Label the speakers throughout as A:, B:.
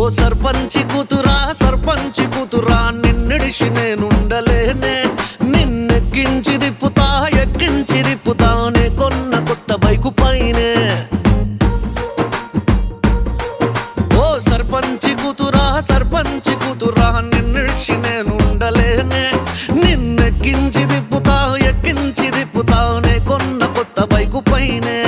A: సర్పంచి కూతురా సర్పంచి కూతురా నిన్నిడిసి నేనుండలేనే నిన్నెక్కించి దిప్పుతా ఎక్కించి దిప్పుతానే కొన్న కొత్త బైకు పైనే ఓ సర్పంచి కూతురా సర్పంచి కూతురా నిన్నిడిసి నేనుండలేనే నిన్నెక్కించి దిప్పుతా ఎక్కించి దిప్పుతానే కొన్న కొత్త బైకు పైనే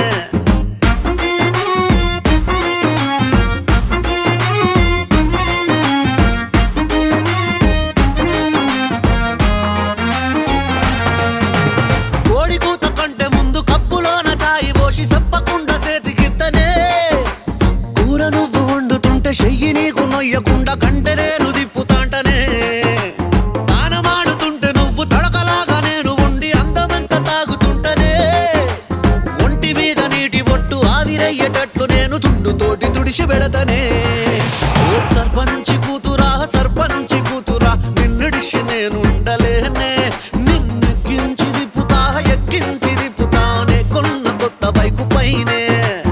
A: కోడి కూత కంటే ముందు కప్పులోన చాయి పోసి చెప్పకుండా చేతికిత్తనే కూర నువ్వు వండుతుంటే చెయ్యి నీకు నొయ్యకుండా కంటే నేను దిప్పుతాంటనే తానమాడుతుంటే నువ్వు తడకలాగా నేను ఉండి అందమంత తాగుతుంటనే ఒంటి మీద నీటి బొట్టు ఆవిరయ్యేటట్లు నేను తుండుతోటి తుడిసి పెడతనే ఓ సర్పంచి కూతురా సర్పంచి కూతురా నిన్నుడిసి నేను ఉండలేనే నిన్నెక్కించి దిప్పుతా ఎక్కించి దిప్పుతానే కొన్న కొత్త బైకు పైనే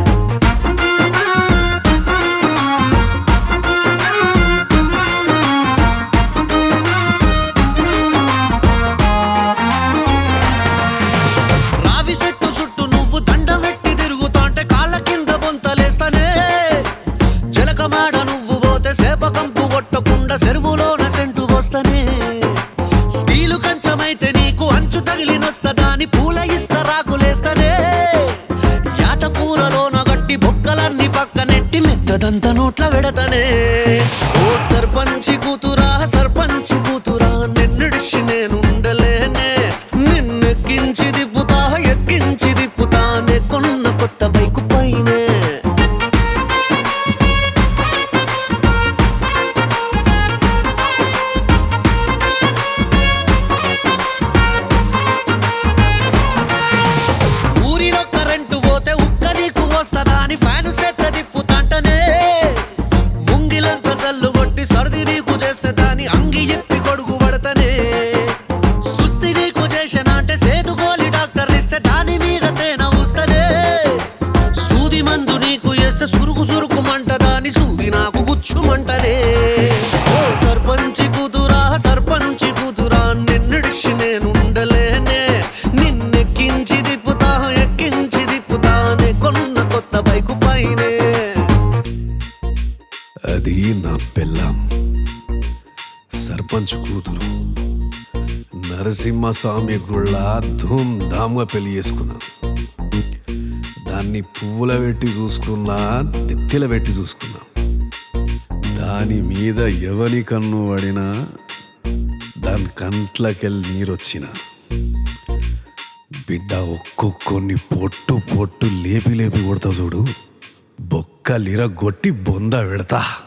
A: రావి చెట్టు చుట్టూ నువ్వు దండం పెట్టి తిరుగుతాంటే కాళ్ళ కింద బొంతలేస్తానే చిలకమాడ నువ్వు పోతే సేప కంపు కొట్టకుండా చెరువులోన సెంటు పోస్తానే స్టీలు కంచమైతే నీకు అంచు తగిలినొస్తదాని పూల ఇస్త రాకులేస్తానే యాట కూరలోన గట్టి బొక్కలన్నీ పక్కనెట్టి మెత్తదంత నోట్ల వెడతనే ఓ సర్పంచి కూతురా సర్పంచి కూతురా నిన్నుడిసి నేనుండలేనే నిన్నెక్కించి దిప్పుతా ఎక్కించి దిప్పుతానే కొన్న కొత్త బైకు పైనే ఊరిలో కరెంటు పోతే ఉక్క నీకు వస్తదా అని ఫ్యాను సెట్ట తిప్పుతాంటనే ముంగిలంత జల్లు కొట్టి సర్ది నీకు చేస్తే దాని అంగి ఎప్పి కొడుకు పడతనే సుస్తి నీకు చేసిన అంటే సేదుగోలి డాక్టర్ ఇస్తే దాని మీద తేన ఊస్తనే సూది మందు నీకు చేస్తే సురుకు సురుకు మంట దాని సూది నాకు గుచ్చుమంటనే ఓ సర్పంచి కూతురా సర్పంచి కూతురా నిన్నుడిసి నేనుండలేనే నిన్నెక్కించి దిప్పుతా ఎక్కించి దిప్పుతానే కొన్న కొత్త బైకు పైనే
B: అది నా పెళ్ళాం సర్పంచ్ కూతురు నరసింహస్వామి గుళ్ళ ధూమ్ ధామ్గా పెళ్లి చేసుకున్నా దాన్ని పువ్వుల పెట్టి చూసుకున్నా నెత్తిల పెట్టి చూసుకున్నా దాని మీద ఎవని కన్ను పడినా దాని కంట్లకెళ్ళి నీరొచ్చిన బిడ్డ ఒక్కొక్కని పొట్టు పొట్టు లేపి లేపి కొడతా చూడు బొక్కలిరగొట్టి బొంద పెడతా